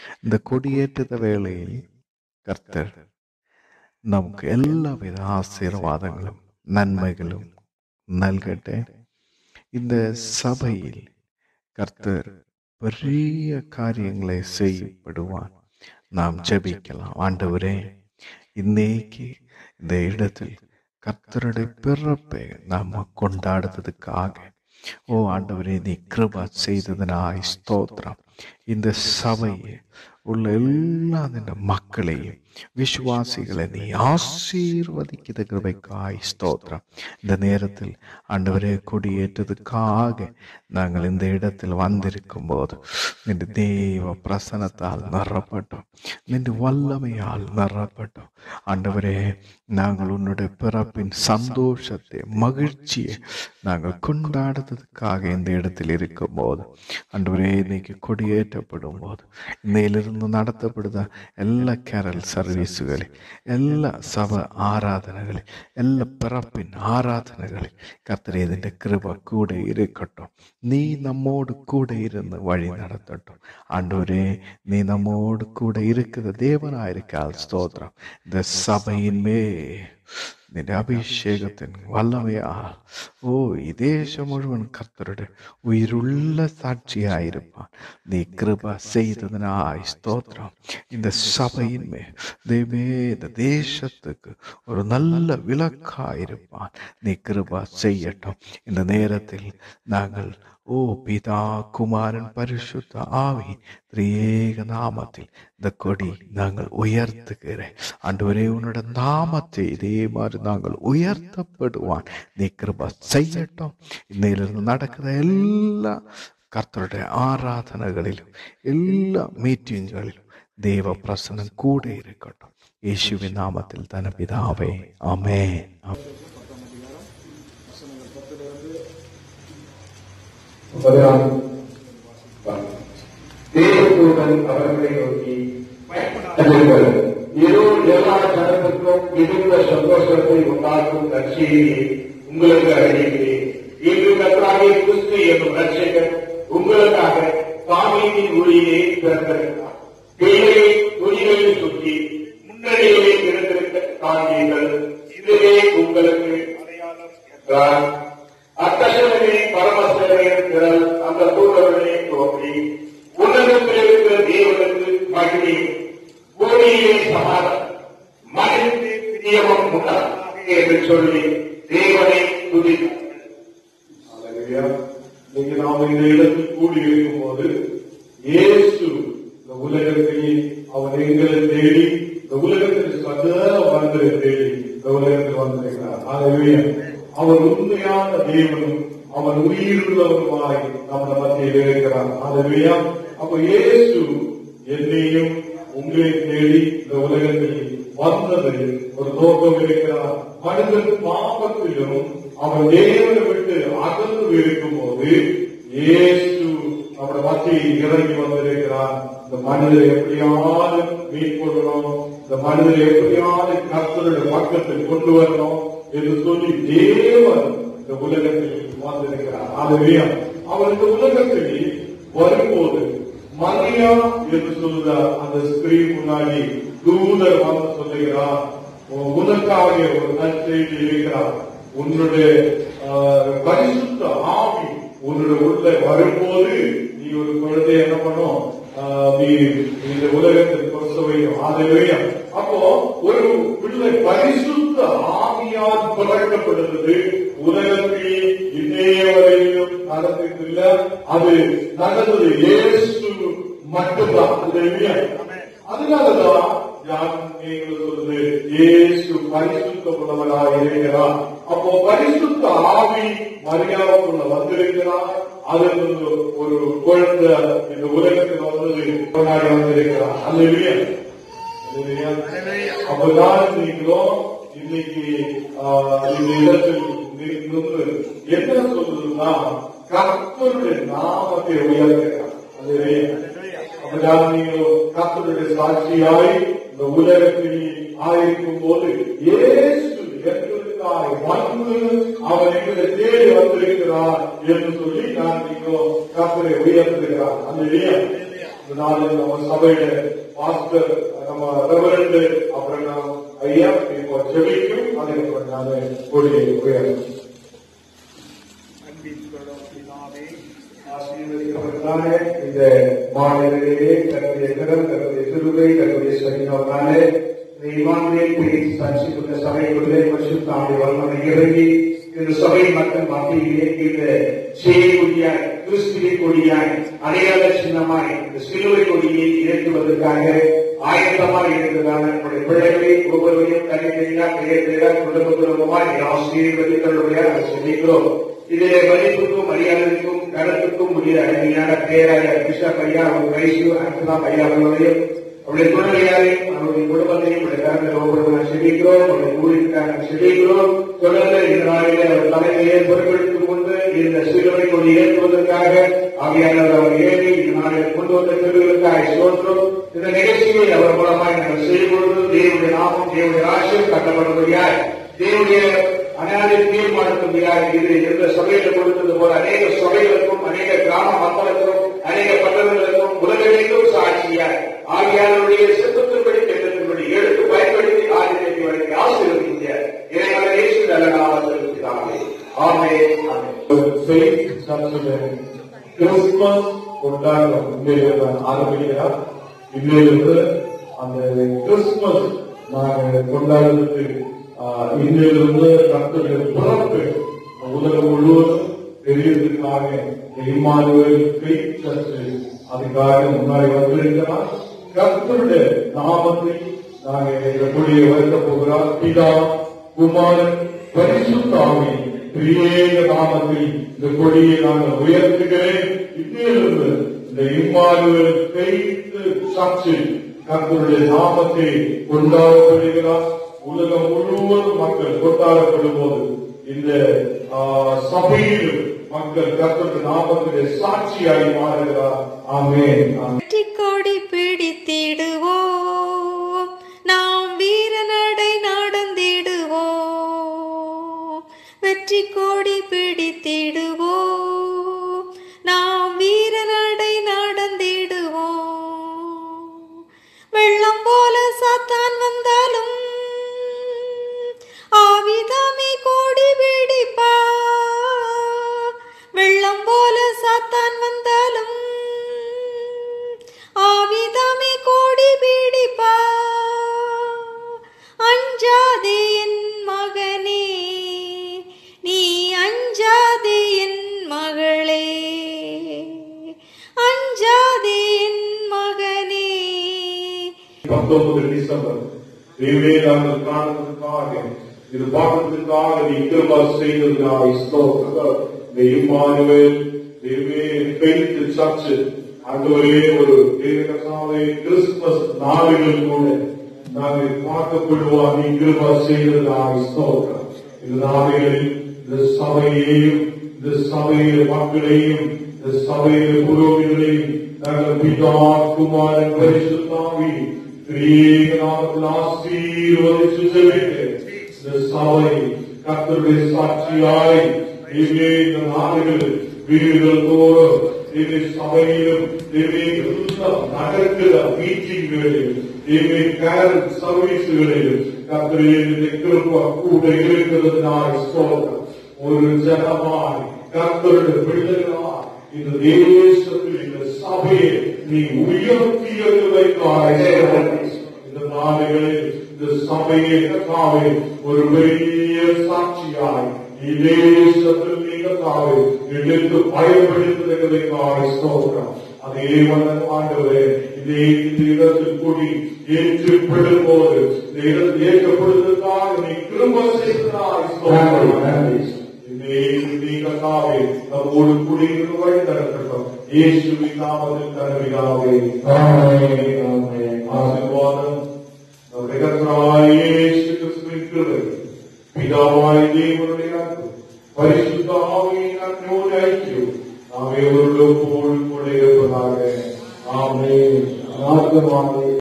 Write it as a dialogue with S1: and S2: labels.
S1: இந்த கொடியேற்றுத வேளையில் கர்த்தர் നമുക്ക് എല്ലാവിധ ആശീർവാദങ്ങളും നന്മകളും നൽകട്ടെ இந்த சபையில் கர்த்தர் பெரிய காரியங்களை செய்யப்படுவான் நாம் ஜெபிக்கலாம் ஆண்டவரே இன்னைக்கு இந்த இடத்தில் கர்த்தருடைய பிறப்பை நாம் கொண்டாடுறதுக்காக ஓ ஆண்டவரே நீ கிருபா செய்ததனாய் ஸ்தோத்திரம் இந்த சபையை உள்ள எல்லா നിന്റെ மக்களையும் விசுவாசிகளை நீ ஆசீர்வதிக்கிற கிருபைக்காய் ஸ்தோத்திரம் இந்த நேரத்தில் ஆண்டவரே கொடியேற்றதுக்காக நாங்கள் இந்த இடத்தில் வந்திருக்கும் போது നിന്റെ ദൈവ പ്രസന്നത്താൽ നിറപ്പെട്ടു നിന്റെ വല്ലമയാൽ നിറപ്പെട്ടു ஆண்டவரே நாங்கள் உன்னுடைய பிறப்பின் சந்தோஷத்தை மகிழ்ச்சியை நாங்கள் கொண்டாடுறதுக்காக இந்த இடத்தில் இருக்கும்போது ஆண்டவரே இன்னைக்கு கொடியேற்றப்படும் போது இன்னையிலிருந்து നടത്തപ്പെടുന്ന എല്ലാ കരൽ സർവീസുകളിൽ എല്ലാ സഭ ആരാധനകളിൽ എല്ലാ പിറപ്പിൻ ആരാധനകളിൽ കർത്തരെ ഇതിൻ്റെ കൃപ കൂടെ ഇരിക്കട്ടോ നീ നമ്മോട് കൂടെ ഇരുന്ന് വഴി നടത്തട്ടോ ആണ്ടവരെ നീ നമ്മോട് കൂടെ ഇരിക്കുന്ന ദേവനായിരിക്കാൽ സ്തോത്രം இந்த சபையின்மே നിന്റെ അഭിഷേകത്തിൻ വല്ലമയാ ഓ ഈ ദേശം മുഴുവൻ കർത്തരുടെ ഉயிருള്ള സാക്ഷിയായിരിക്കാൻ നീ കൃപ ചെയ്തതിനായി സ്തോത്രം இந்த சபையின்மே ദൈവമേ இந்த தேசத்துக்கு ஒரு நல்ல விளக்காயிருப்பான் நீ கிருபா செய்யட்டும் இந்த நேரத்தில் நாங்கள் ஓ பிதா குமாரன் பரிசுத்த ஆவி திரியேக நாமத்தில் இந்த கொடி நாங்கள் உயர்த்துகிறேன் ஆண்டவரே உன்னோட நாமத்தை இதே மாதிரி நாங்கள் உயர்த்தப்படுவான் நீ கிருபா செய்யட்டும் இன்னையிலிருந்து நடக்கிற எல்லா കർത്തരുടെ ആരാധനകളിലും എല്ലാ മീറ്റിങ്ങുകളിലും ദൈവപ്രസനം കൂടെ ഇരിക്കട്ടെ യേശുവിൻ നാമത്തിൽ തന്നെ പിതാവേ അമേ
S2: தேவதூதன் அவர்களை நோக்கி "செல்லுங்கள். இதோ எல்லா ஜனத்துக்கும் மிகுந்த சந்தோஷத்தை உண்டாக்கும் ரட்சியை உங்களுக்கு அறிவிக்கிறேன் இன்று கர்த்தராகிய கிறிஸ்து என்னும் ரட்சகர் உங்களுக்காக தாவீதின் ஒளியை பிறந்திருக்கிறார் கீழே துணிகளில் சுற்றி முன்னணியிலே இருந்திருக்க காண்பீர்கள் இதுவே உங்களுக்கு அடையாளம் என்றார் அத்தசனமே பரமசேவையின் திரள் அந்த தூதர்களே தோன்றி உலகத்தில் இருக்கிற தேவனுக்கு மகிழ்ச்சியும் பூமியிலே சமாதானம் மனிதனுக்கு பிரியமும் உண்டாக என்று சொல்லி தேவனை துதித்தார்கள்
S3: அல்லேலூயா. இன்னைக்கு நாம் இந்த இடத்தில் கூடி இருக்கும் போது இயேசு இந்த உலகத்தில் அவர் எங்களை தேடி இந்த உலகத்தில் சகல மனிதரை தேடி இந்த உலகத்தில் வந்திருக்கிறார் அல்லேலூயா. அவர் உண்மையான தேவனும் அவர் உயிருள்ளவருமாய் நம்ம மத்தியில் இருக்கிறார் அல்லேலூயா. அப்ப இயேசு என்னையும் உங்களை தேடி இந்த உலகத்தில் வந்தது ஒரு நோக்கம் இருக்கிறார் மனிதன் பாவத்திலும் அவன் தேவனை விட்டு அகன்று இருக்கும் போது இயேசு நம்முடைய மத்தியில் இறங்கி வந்திருக்கிறார் இந்த மனிதரை எப்படியாவது மீட்கொள்ளணும் இந்த மனிதரை எப்படியாவது கர்த்தருடைய பக்கத்தில் கொண்டு வரணும் என்று சொல்லி தேவன் இந்த உலகத்தில் வந்திருக்கிறார் ஆகவே அவர் இந்த உலகத்தில் வரும்போது மரியா என்று சொல்லுற அந்த ஸ்திரீ முன்னாடி தூதர் வந்து சொல்லுகிறார் உன் உனக்காக ஒரு நற்செய்தி இருக்கிறார் உன்னுடைய ஆஹ், பரிசுத்த ஆவி உன்னுடைய உள்ள வரும்போது நீ ஒரு குழந்தைய என்ன பண்ணும் ஆஹ், நீ இந்த உலகத்தில் பிரசவையும் ஆதரவையும் அப்போ ஒரு பிள்ளை பரிசுத்த ஆவியால் பிறக்கப்படுகிறது உலகத்தில் இன்னைய வரையிலும் நடந்ததில்ல அது நடந்தது இயேசு மட்டும்தான் அல்லேலூயா. அதனாலதான் யார் நீங்கள் சொல்றது இயேசு பரிசுத்த உள்ளவராக இருக்கிறார் அப்போ பரிசுத்த ஆவி மரியாதைக்குள்ள வந்திருக்கிறார் அதில் இருந்து ஒரு குழந்தை இந்த உலகத்தில் வந்தது கொண்டாடி வந்திருக்கிறார் அல்லேலூயா. அல்லேலூயா. அப்பதான் நீங்களும் இன்னைக்கு ஆஹ், இந்த இடத்தில் நின்று என்ன சொல்றதுன்னா கர்த்தருடைய நாமத்தை உயர்த்துகிறார் அல்லேலூயா. அப்பதான் நீங்கள் கர்த்தருடைய சாட்சியாய் இந்த உலகத்தில் ஆயிருக்கும் போது இயேசு எங்களுக்காய் வந்து அவர் எங்களை தேடி வந்திருக்கிறார் என்று சொல்லி நான் நீங்கள் கர்த்தரை உயர்த்துகிறார் அல்லேலூயா. இதனால நம்ம சபையில பாஸ்டர் நம்ம ரெவரண்ட் அப்புறம் நாம் ஐயா இப்போ ஜெபிக்கும் அதை நான் கொடியை உயர்த்தும் ஆசீர்வதிக்கப்பட்டதான இந்த மாநிலத்திலே தன்னுடைய கரம் தன்னுடைய திருவை தன்னுடைய சரியானே இமானுவே பீஸ் சர்ச்சைக்குள்ள சபைக்குள்ளே மற்றும் தாண்டி வல்லமை இறங்கி இந்த சபை மக்கள் மத்தியிலே இந்த செய்யக்கூடியாய் கிறிஸ்துவை கொடியாய் அடையாள சின்னமாய் இந்த சிலுவை கொடியை ஏற்றுவதற்காக ஆயத்தமாக இருக்கிறதான நம்முடைய பிள்ளைகளை ஒவ்வொருவரையும் தனித்தனியா பெயர் பெயரா குடும்ப குடும்பமாய் ஆசீர்வதிகளுடைய சொல்லிக்கிறோம் இதிலே மதிப்புக்கும் மரியாதைக்கும் கருத்துக்கும் உரிய அருமையான பேராய பிஷப் ஐயா அவர் வயசு அர்த்தனாம் ஐயா அவர்களையும் அவருடைய துணையாரையும் அவருடைய குடும்பத்தையும் அவருடைய கருத்தில் ஒவ்வொரு நான் செபிக்கிறோம் அவருடைய ஊழியருக்காக செபிக்கிறோம் தொடர்ந்து இந்த நாளிலே அவர் தலைமையை பொறுப்பெடுத்துக் கொண்டு இந்த சிலுவை கொண்டு ஏற்றுவதற்காக ஆவியானவர் அவர் ஏறி இந்த நாளில் கொண்டு வந்த திருவிழுக்காக சோற்றும் இந்த நிகழ்ச்சியை அவர் மூலமாய் நாங்கள் செய்யும் பொழுது தேவனுடைய நாமம் தேவனுடைய ராசியம் கட்டப்படும்படியாய் தேவனுடைய அனாதை தீர்மானத்துமையாக இது எந்த சபையில கொடுத்தது போல அநேக சபைகளுக்கும் அநேக கிராம மக்களுக்கும் அநேக பட்டணங்களுக்கும் உலகெங்கும் சாட்சியாய் ஆகியாருடைய சித்தத்தின்படி திட்டத்தின்படி எடுத்து பயன்படுத்தி ஆதித்யத்தை வழங்கி ஆசீர்வதிக்க இறைவனை இயேசு நல்ல நாமத்தில் பிதாவே. ஆமென் ஆமென்
S4: faith சர்ச்சில் கிறிஸ்துமஸ் கொண்டாட்டம் இன்றையிலிருந்து ஆரம்பிக்கிறார் இன்றையிலிருந்து அந்த கிறிஸ்துமஸ் நாங்கள் கொண்டாடுறதுக்கு ஆஹ், இன்றையிலிருந்து கர்த்தருடைய பிறப்பு உலகம் முழுவதும் தெரியறதுக்காக இம்மானுவேல் faith சர்ச்சு அதுக்காக முன்னாடி வந்திருக்கிறார் கர்த்தருடைய நாமத்தை நாங்கள் எப்படி வைக்க போகிறார் பிதா குமாரன் பரிசுத்தாமி பிரியேக நாமத்தில் இந்த கொடியை நாங்கள் உயர்த்துகிறேன் இதிலிருந்து இந்த இம்மானுவல் பெய்து சாட்சி கர்த்தருடைய நாமத்தை கொண்டாடப்படுகிறார் உலகம் முழுவதும் மக்கள் கொண்டாடப்படும் போது இந்த ஆ, சபையிலும் மக்கள் கர்த்தருடைய நாமத்திலே சாட்சியாய் மாறுகிறார் ஆமென் ஆமென்.
S5: வெற்றி கொடி பிடித்திடுவோம் நாம் வீரநடை நடந்திடுவோம் வெற்றி கொடி பிடித்திடுவோம் நாம் வீரநடை நடந்திடுவோம் வெள்ளம் போல சாத்தான் வந்தாலும் ஆவிதாமே கோடி பிடிப்பா வெள்ளம் போல சாத்தான் வந்தாலும் ஆவிதாமே கோடி பிடிப்பா அஞ்சாதே என் மகனே நீ அஞ்சாதே என் மகளே அஞ்சாதே என் மகனே
S3: பத்தொன்பது டிசம்பர் தேவே நாங்கள் காணுவதற்காக இது பார்க்கறதுக்காக நீ கிருபா செய்ததுக்காக ஸ்தோத்திரம் இந்த இம்மானுவேல் தேவே பெய்து சர்ச்சு ஆண்டவரே ஒரு தேவகசாவை கிறிஸ்துமஸ் நாடுகள் கூட நாங்கள் பார்க்கப்படுவோம் நீ கிருபா செய்ததுக்காக ஸ்தோத்திரம் இந்த நாடுகளில் இந்த சபையையும் இந்த சபையில மக்களையும் இந்த சபையில புரோகிதர்களையும் நாங்கள் பிதா குமாரன் பரிசுத்தாவி திரீகநாமத்தில் ஆசீர்வதிச்சு ஜெபிக்கிறேன். இந்த சபை கர்த்தருடைய சாட்சியாய் இங்கே இந்த நாடுகள் வீடுகள் தோறும் இவை சபையிலும் இவை எல்லாம் நடக்கிற மீட்டிங்களில் இவை கேர் சர்வீஸ்களில் கர்த்தருடைய கிருப்பா கூட இருக்கிறதுனால ஸ்தோத்திரம் ஒரு ஜனமாய் கர்த்தருடைய பிள்ளைகளாய் இந்த தேசத்தில் இந்த சபையை நீ உயர்த்தியதுவைக்காய் இந்த நாடுகளில் இந்த சபையை கத்தாவை ஒரு பெரிய சாட்சியாய் தேசத்தில் நீங்க தாவை எடுத்து பயன்படுத்துவதற்காக ஸ்தோத்திரம் அதே வண்ண ஆண்டவரே இதே இந்த இடத்தில் கூடி ஏற்றுப்படும் போது இந்த இடத்தில் ஏற்கப்படுவதற்காக நீ திரும்ப செய்ததாய் ஸ்தோத்திரம் நீங்களாவே நம்மோடு குடியிருந்து வழி நடக்கட்டும் இயேசுவின் நாமத்தில் தருவினாவே ஆசீர்வாதம் நம்முடைய கர்த்தராகிய இயேசு கிறிஸ்துவின் கிருபை பிதாவாய் தேவனுடைய அன்பு பரிசுத்த ஆவியின் அன்போடு ஐக்கியம் நாம் எவரோடு கூட கூட இருப்பதாக ஆமென் ஆத்மாவே